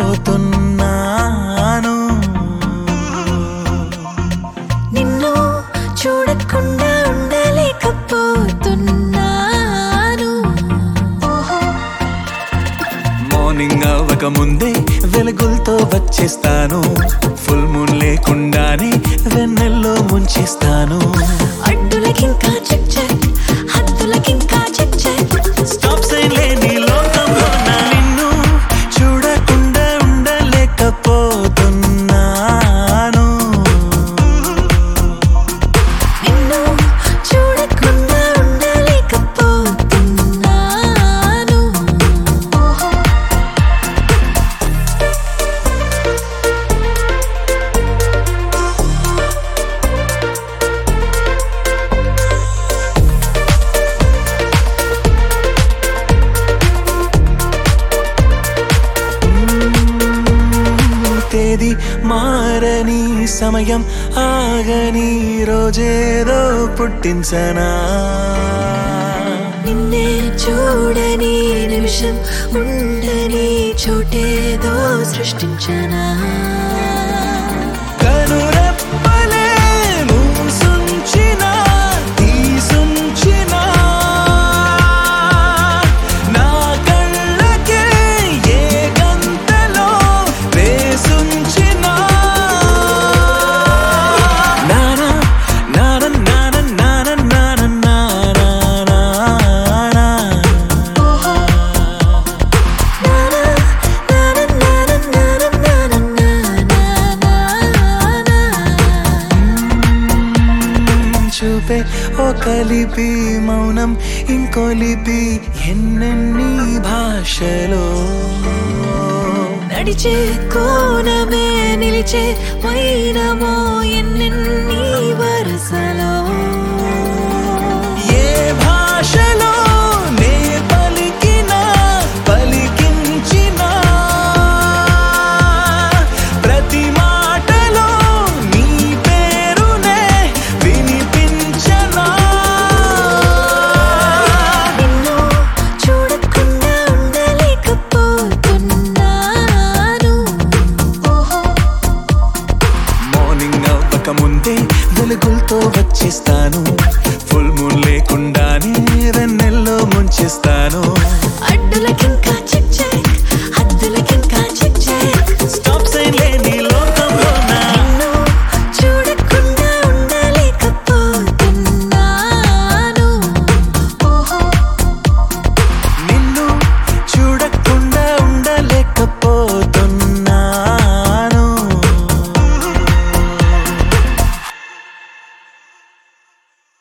నిన్ను చూడకుండా ఉండలేకపోతున్నాను మార్నింగ్ అవ్వక ముందే వెలుగులతో వచ్చేస్తాను ఫుల్ మూన్ లేకుండానే వెన్నెల్లో ముంచేస్తాను అడ్డులకింకా చెక్ చెక్ హద్దులకింకా చెక్ చెక్ స్టాప్ సైన్ లేని లోకంలో నా నిన్ను చూడకుండా ఉండలేకపోతున్నాను నిన్ను చూడకుండా ఉండలేకపోతున్నాను తేదీ మారని సమయం ఆగని రోజేదో పుట్టించనా నిన్నే చూడని నిమిషం ఉండని చోటేదో సృష్టించనా కనురెప్పలే మూసుంచిన తీసుంచిన నా కళ్ళకే ఏ గంతలో వేసుంచిన నానా నాన నాన నాన నాన నానా నానా చూపే ఓ కలిపి మౌనం ఇంకో లిపి ఎన్నెన్ని భాషలో నడిచే కోనమే నిలిచే వైనమో ఎన్నెన్ని వరసలో ఏ భాషలో నే పలికినా పలికించినా ప్రతి మాటలో నీ పేరునే వినిపించనా నిన్ను చూడకుండా ఉండలేకపోతున్నాను మార్నింగ్ అవ్వక ముందే వెలుగులతో వచ్చేస్తాను